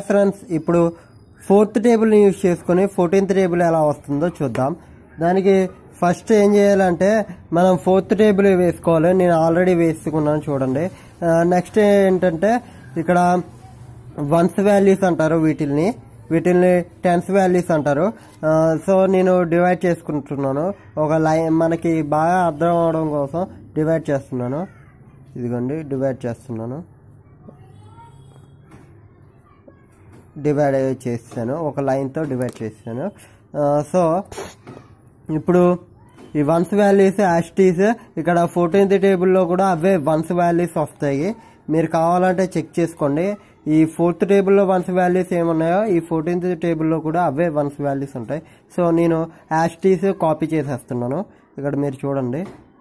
friends ఇప్పుడు fourth టేబుల్ని use చేసుకొని ఫోర్టీన్త్ టేబుల్ ఎలా వస్తుందో చూద్దాం దానికి ఫస్ట్ ఏం చేయాలంటే మనం ఫోర్త్ టేబుల్ వేసుకోవాలి నేను ఆల్రెడీ వేసుకున్నాను చూడండి నెక్స్ట్ ఏంటంటే ఇక్కడ వన్స్ వాల్యూస్ అంటారు వీటిల్ని వీటిల్ని టెన్స్ వాల్యూస్ అంటారు ఆ, సో నేను డివైడ్ చేసుకుంటున్నాను ఒక లైన్ మనకి బాగా అర్థం అవడం కోసం డివైడ్ చేస్తున్నాను ఇదిగోండి డివైడ్ చేస్తున్నాను డివైడ్ చేస్తాను ఒక లైన్తో డివైడ్ చేస్తాను సో ఇప్పుడు ఈ వన్స్ వాల్యూస్ యాస్టీస్ ఇక్కడ ఫోర్టీన్త్ టేబుల్లో కూడా అవే వన్స్ వాల్యూస్ వస్తాయి మీరు కావాలంటే చెక్ చేసుకోండి ఈ ఫోర్త్ టేబుల్లో వన్స్ వాల్యూస్ ఏమున్నాయో ఈ ఫోర్టీన్త్ టేబుల్లో కూడా అవే వన్స్ వాల్యూస్ ఉంటాయి సో నేను యాస్టీస్ కాపీ చేసేస్తున్నాను ఇక్కడ మీరు చూడండి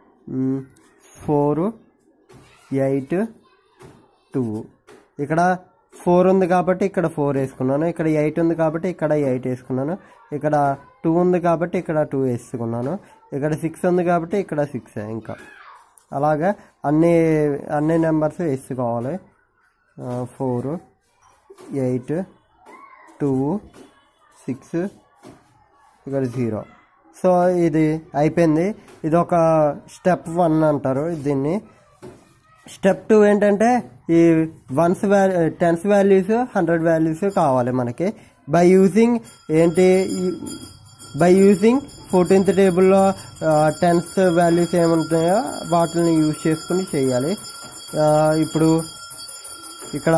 ఫోర్ ఎయిట్ టూ ఇక్కడ ఫోర్ ఉంది కాబట్టి ఇక్కడ ఫోర్ వేసుకున్నాను ఇక్కడ ఎయిట్ ఉంది కాబట్టి ఇక్కడ ఎయిట్ వేసుకున్నాను ఇక్కడ టూ ఉంది కాబట్టి ఇక్కడ టూ వేసుకున్నాను ఇక్కడ సిక్స్ ఉంది కాబట్టి ఇక్కడ సిక్స్ ఇంకా అలాగా అన్ని అన్ని నెంబర్స్ వేసుకోవాలి ఫోర్ ఎయిట్ టూ సిక్స్ ఇక్కడ జీరో సో ఇది అయిపోయింది ఇది ఒక స్టెప్ వన్ అంటారు దీన్ని స్టెప్ టూ ఏంటంటే ఈ ones value tens values hundred values కావాలి మనకి బై యూజింగ్ ఏంటి బై యూజింగ్ ఫోర్టీన్త్ టేబుల్లో టెన్స్ వాల్యూస్ ఏముంటాయో వాటిని యూజ్ చేసుకుని చేయాలి ఆ, ఇప్పుడు ఇక్కడ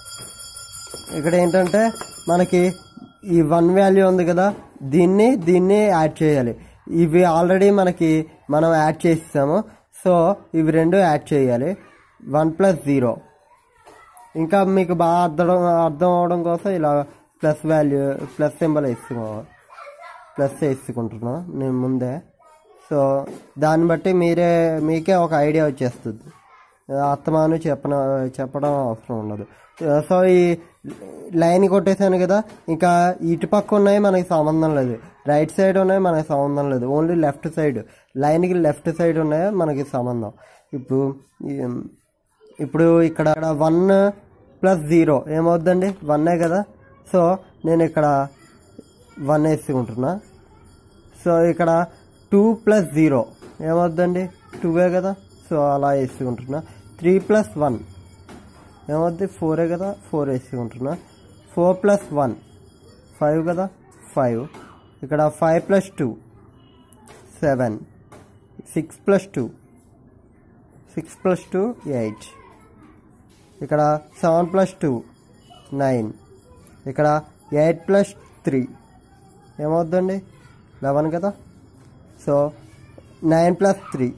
ఇక్కడ ఏంటంటే మనకి ఈ వన్ వాల్యూ ఉంది కదా దీన్ని దీన్ని యాడ్ చేయాలి ఇవి ఆల్రెడీ మనకి మనం యాడ్ చేస్తాము సో ఇవి రెండు యాడ్ చేయాలి వన్ ప్లస్ జీరో ఇంకా మీకు బాగా అర్థం అర్థం అవడం కోసం ఇలా ప్లస్ వాల్యూ ప్లస్ సింబల్ వేసుకోవాలి ప్లస్ వేసుకుంటున్నాం నేను ముందే సో దాన్ని బట్టి మీరే మీకే ఒక ఐడియా వచ్చేస్తుంది అత్తమాను చెప్పన చెప్పడం అవసరం ఉండదు సో ఈ లైన్ కొట్టేసాను కదా ఇంకా ఇటు పక్క ఉన్నాయి మనకి సంబంధం లేదు రైట్ సైడ్ ఉన్నాయి మనకి సంబంధం లేదు ఓన్లీ లెఫ్ట్ సైడ్ లైన్కి లెఫ్ట్ సైడ్ ఉన్నాయో మనకి సంబంధం ఇప్పుడు ఈ- ఇప్పుడు ఇక్కడ వన్ ప్లస్ జీరో ఏమవుద్దండి వన్నే కదా సో నేను ఇక్కడ వన్ వేసుకుంటున్నా సో ఇక్కడ టూ ప్లస్ జీరో ఏమవుద్దండి టూవే కదా సో అలా వేసుకుంటున్నా త్రీ ప్లస్ వన్ ఏమవుద్ది ఫోరే కదా ఫోర్ వేసుకుంటున్నా ఫోర్ ప్లస్ వన్ ఫైవ్ కదా ఫైవ్ ఇక్కడ five plus two seven six plus two six plus two eight ఇక్కడ సెవెన్ ప్లస్ టూ నైన్ ఇక్కడ ఎయిట్ ప్లస్ త్రీ ఏమవుద్దండి లెవెన్ కదా so nine plus three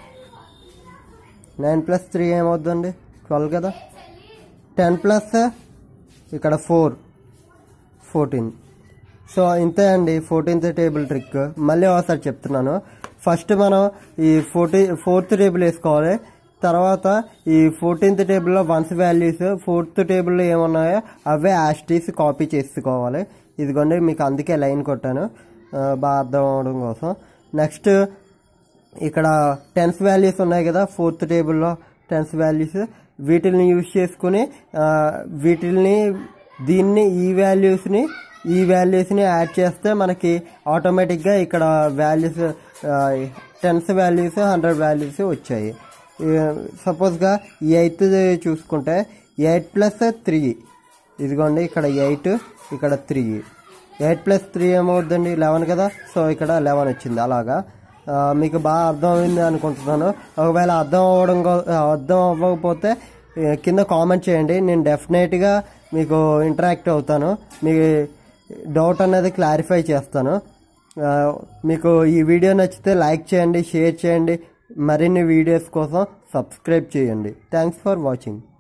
nine plus three ఏమవుద్దండి twelve కదా ten plus ఇక్కడ four fourteen so ఇంతే అండి fourteenth table trick మళ్ళీ ఒకసారి చెప్తున్నాను ఫస్ట్ మనం ఈ ఫోర్టీ ఫోర్త్ టేబుల్ వేసుకోవాలి తర్వాత ఈ ఫోర్టీన్త్ టేబుల్లో వన్స్ వాల్యూస్ ఫోర్త్ టేబుల్లో ఏమున్నాయో అవే యాస్టీస్ కాపీ చేసుకోవాలి ఇదిగోండి మీకు అందుకే లైన్ కొట్టాను ఆ, బాగా అర్థం అవడం కోసం నెక్స్ట్ ఇక్కడ టెన్స్ వాల్యూస్ ఉన్నాయి కదా ఫోర్త్ టేబుల్లో టెన్స్ వాల్యూస్ వీటిని యూజ్ చేసుకుని ఆ, వీటిల్ని దీన్ని ఈ వాల్యూస్ని ఈ వాల్యూస్ని యాడ్ చేస్తే మనకి ఆటోమేటిక్గా ఇక్కడ values tens values hundred values వచ్చాయి సపోజ్గా ఈ ఎయిత్ చూసుకుంటే ఎయిట్ ప్లస్ త్రీ ఇదిగోండి ఇక్కడ ఎయిట్ ఇక్కడ త్రీ ఎయిట్ ప్లస్ త్రీ ఏమవుద్దండి లెవెన్ కదా సో ఇక్కడ లెవెన్ వచ్చింది అలాగా ఆ, మీకు బాగా అర్థం అయింది అనుకుంటున్నాను ఒకవేళ అర్థం అవ్వడం కో- అర్థం అవ్వకపోతే ఏ, కింద కామెంట్ చేయండి నేను డెఫినెట్గా మీకు ఇంటరాక్ట్ అవుతాను మీ డౌట్ అనేది క్లారిఫై చేస్తాను ఆ, మీకు ఈ వీడియో నచ్చితే లైక్ చేయండి షేర్ చేయండి మరిన్ని వీడియోస్ కోసం సబ్స్క్రైబ్ చేయండి థ్యాంక్స్ ఫర్ వాచింగ్